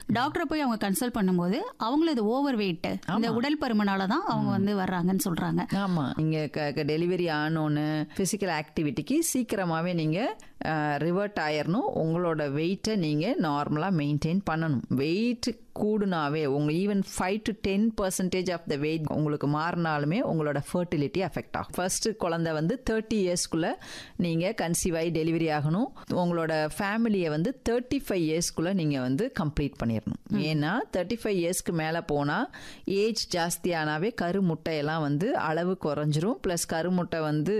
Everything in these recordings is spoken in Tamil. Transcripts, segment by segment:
டாக்டரை போய் அவங்க கன்சல்ட் பண்ணும்போது அவங்களது ஓவர் வெயிட் இந்த உடல் பருமனால தான் அவங்க வந்து வர்றாங்கன்னு சொல்றாங்க ஆமா நீங்க டெலிவரி ஆனோன்னு பிசிக்கல் ஆக்டிவிட்டிக்கு சீக்கிரமாவே நீங்க ரிவர்ட் ஆயிரணும் உங்களோட வெயிட்டை நீங்க நார்மலா மெயின்டைன் பண்ணணும் வெயிட் கூடுனாவே உங்க even five to ten percentage of the weight உங்களுக்கு மாறினாலுமே உங்களோட ஃபர்டிலிட்டி அஃபெக்ட் ஆகும் ஃபர்ஸ்ட் குழந்தை வந்து தேர்ட்டி இயர்ஸ்க்குள்ள நீங்க கன்சீவ் ஆகி டெலிவரி ஆகணும் உங்களோட ஃபேமிலியை வந்து தேர்ட்டி ஃபைவ் இயர்ஸ்க்குள்ள நீங்க வந்து கம்ப்ளீட் பண்ணிடணும் ஏன்னா தேர்ட்டி ஃபைவ் இயர்ஸ்க்கு மேலே போனால் ஏஜ் ஜாஸ்தியானாவே கருமுட்டையெல்லாம் வந்து அளவு குறைஞ்சிரும் ப்ளஸ் கருமுட்டை வந்து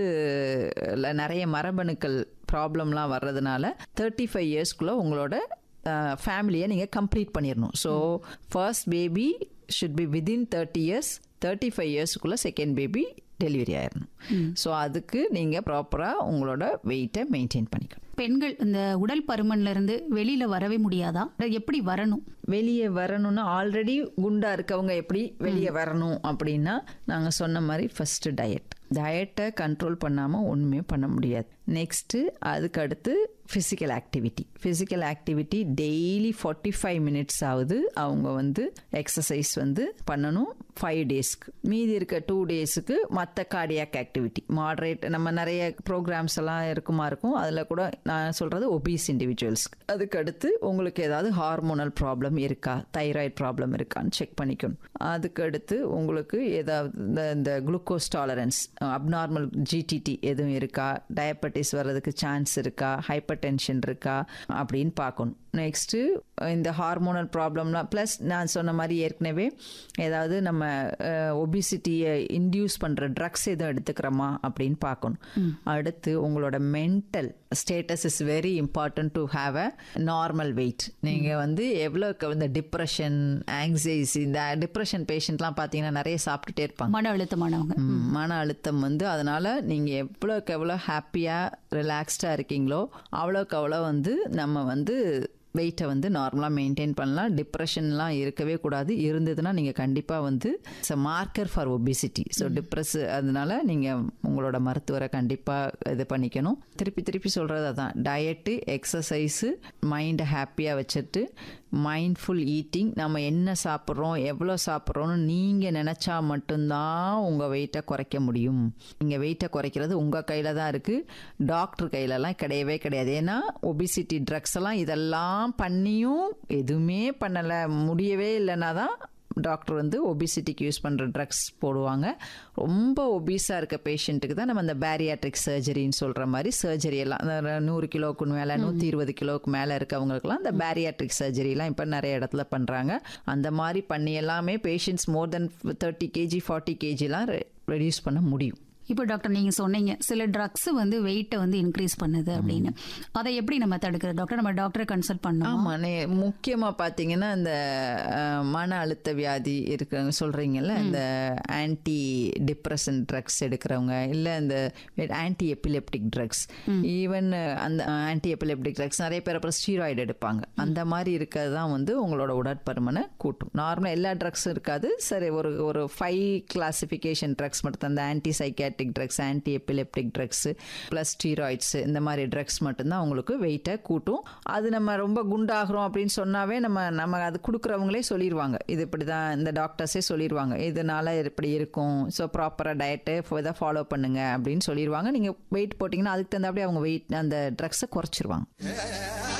ல நிறைய மரபணுக்கள் ப்ராப்ளம்லாம் வர்றதுனால தேர்ட்டி ஃபைவ் இயர்ஸ்க்குள்ளே உங்களோட ஃபேமிலியை நீங்கள் கம்ப்ளீட் பண்ணிடணும் so first baby should be within thirty years thirty five இயர்ஸ்க்குள்ளே செகண்ட் பேபி டெலிவரி ஆயிடணும் ஸோ அதுக்கு நீங்கள் ப்ராப்பராக உங்களோட வெயிட்டை மெயின்டைன் பண்ணிக்கணும் பெண்கள் இந்த உடல் பருமன்ல இருந்து வெளியில வரவே முடியாதா எப்படி வரணும் வெளியே வரணும்னா ஆல்ரெடி குண்டா இருக்கவங்க எப்படி வெளியே வரணும் அப்படின்னா நாங்கள் சொன்ன மாதிரி ஃபர்ஸ்ட் டயட் டயட்டை கண்ட்ரோல் பண்ணாமல் ஒன்றுமே பண்ண முடியாது நெக்ஸ்ட்டு அதுக்கு அடுத்து physical activity physical activity daily forty five minutes ஆகுது அவங்க வந்து எக்ஸசைஸ் வந்து பண்ணணும் ஃபைவ் டேஸ்க்கு மீதி இருக்க டூ டேஸுக்கு மற்ற கார்டியாக் ஆக்டிவிட்டி மாடரேட் நம்ம நிறைய ப்ரோக்ராம்ஸ் எல்லாம் இருக்குமா இருக்கும் அதில் கூட நான் சொல்கிறது ஒபீஸ் இண்டிவிஜுவல்ஸ்க்கு அதுக்கு அடுத்து உங்களுக்கு ஏதாவது ஹார்மோனல் ப்ராப்ளம் இருக்கா தைராய்டு ப்ராப்ளம் இருக்கான்னு செக் பண்ணிக்கணும் அதுக்கு அடுத்து உங்களுக்கு ஏதாவது இந்த இந்த குளுக்கோஸ் டாலரன்ஸ் அப்நார்மல் ஜிடிடி எதுவும் இருக்கா டயபெட்டிஸ் வர்றதுக்கு சான்ஸ் இருக்கா ஹைப்பர் டென்ஷன் இருக்கா அப்படின்னு பார்க்கணும் நெக்ஸ்ட்டு இந்த ஹார்மோனல் ப்ராப்ளம்லாம் ப்ளஸ் நான் சொன்ன மாதிரி ஏற்கனவே ஏதாவது நம்ம ஒபிசிட்டியை இன்டியூஸ் பண்ணுற ட்ரக்ஸ் எதுவும் எடுத்துக்கிறோமா அப்படின்னு பார்க்கணும் அடுத்து உங்களோட mental status is very important to have a normal weight நீங்கள் வந்து எவ்வளோக்கு இந்த டிப்ரெஷன் ஆங்ஸைசி இந்த டிப்ரெஷன் பேஷண்ட்லாம் பார்த்தீங்கன்னா நிறைய சாப்பிட்டுட்டே இருப்பாங்க மன அழுத்தமானவங்க ம், மன அழுத்தம் வந்து அதனால நீங்கள் எவ்வளோக்கு எவ்வளோ ஹாப்பியாக ரிலாக்ஸ்டாக இருக்கீங்களோ அவ்வளோக்கு அவ்வளோ வந்து நம்ம வந்து வெயிட்டை வந்து நார்மலாக மெயின்டைன் பண்ணலாம் டிப்ரெஷன்லாம் இருக்கவே கூடாது இருந்ததுன்னா நீங்கள் கண்டிப்பாக வந்து it's a marker for obesity so depress அதனால நீங்கள் உங்களோட மருத்துவரை கண்டிப்பாக இது பண்ணிக்கணும் திருப்பி திருப்பி சொல்கிறது அதான் டயட்டு எக்ஸசைஸு மைண்டை ஹாப்பியாக வச்சுட்டு மைண்ட்ஃபுல் ஈட்டிங் நம்ம என்ன சாப்பிட்றோம் எவ்வளோ சாப்பிட்றோன்னு நீங்கள் நினச்சா மட்டும்தான் உங்கள் வெயிட்டை குறைக்க முடியும் நீங்கள் வெயிட்டை குறைக்கிறது உங்கள் கையில் தான் இருக்குது டாக்டர் கையிலலாம் கிடையவே கிடையாது ஏன்னா ஒபிசிட்டி ட்ரக்ஸ் எல்லாம் இதெல்லாம் பண்ணியும் எதுவுமே பண்ணலை முடியவே இல்லைன்னா தான் டாக்டர் வந்து ஒபிசிட்டிக்கு யூஸ் பண்ணுற ட்ரக்ஸ் போடுவாங்க ரொம்ப ஒபீஸாக இருக்க பேஷண்ட்டுக்கு தான் நம்ம இந்த பேரியாட்ரிக் சர்ஜரின்னு சொல்கிற மாதிரி சர்ஜரி எல்லாம் அந்த நூறு கிலோவுக்கு மேலே நூற்றி இருபது கிலோவுக்கு மேலே இருக்கவங்களுக்குலாம் இந்த பேரியாட்ரிக் சர்ஜரிலாம் இப்போ நிறைய இடத்துல பண்ணுறாங்க அந்த மாதிரி பண்ணி எல்லாமே patients more than thirty KG forty கேஜிலாம் ரெடியூஸ் பண்ண முடியும் இப்போ டாக்டர் நீங்க சொன்னீங்க சில ட்ரக்ஸ் வந்து வெயிட்டை வந்து இன்க்ரீஸ் பண்ணுது அப்படின்னு அதை எப்படி நம்ம தடுக்கிறது டாக்டர் நம்ம டாக்டரை கன்சல்ட் பண்ணணும் ஆமாம் நே முக்கியமாக பார்த்தீங்கன்னா இந்த அஹ், மன அழுத்த வியாதி இருக்கிறவங்க சொல்கிறீங்கல்ல இந்த ஆன்டி டிப்ரெஷன் ட்ரக்ஸ் எடுக்கிறவங்க இல்லை இந்த ஆன்டி எபிலெப்டிக் ட்ரக்ஸ் ஈவன் அந்த ஆன்டி எபிலெப்டிக் ட்ரக்ஸ் நிறைய பேர் அப்புறம் ஸ்டீராய்டு எடுப்பாங்க அந்த மாதிரி இருக்கிறது தான் வந்து உங்களோட உடற்பருமனை கூட்டும் நார்மலாக எல்லா ட்ரக்ஸும் இருக்காது சரி ஒரு ஒரு ஃபைவ் கிளாசிஃபிகேஷன் ட்ரக்ஸ் மட்டும் தான் இந்த anti psychiatric drugs anti epileptic drugs plus steroids இந்த மாதிரி ட்ரக்ஸ் மட்டும்தான் உங்களுக்கு வெயிட்டை கூட்டும் அது நம்ம ரொம்ப குண்டாகிறோம் அப்படின்னு சொன்னாவே நம்ம நம்ம அது கொடுக்குறவங்களே சொல்லிடுவாங்க இது இப்படி தான் இந்த டாக்டர்ஸே சொல்லிடுவாங்க இதனால இப்படி இருக்கும் ஸோ ப்ராப்பராக டயட்டு இதை ஃபாலோ பண்ணுங்க அப்படின்னு சொல்லிடுவாங்க நீங்கள் வெயிட் போட்டிங்கன்னா அதுக்கு தகுந்தாப்படி அவங்க வெயிட் அந்த ட்ரக்ஸை குறைச்சிருவாங்க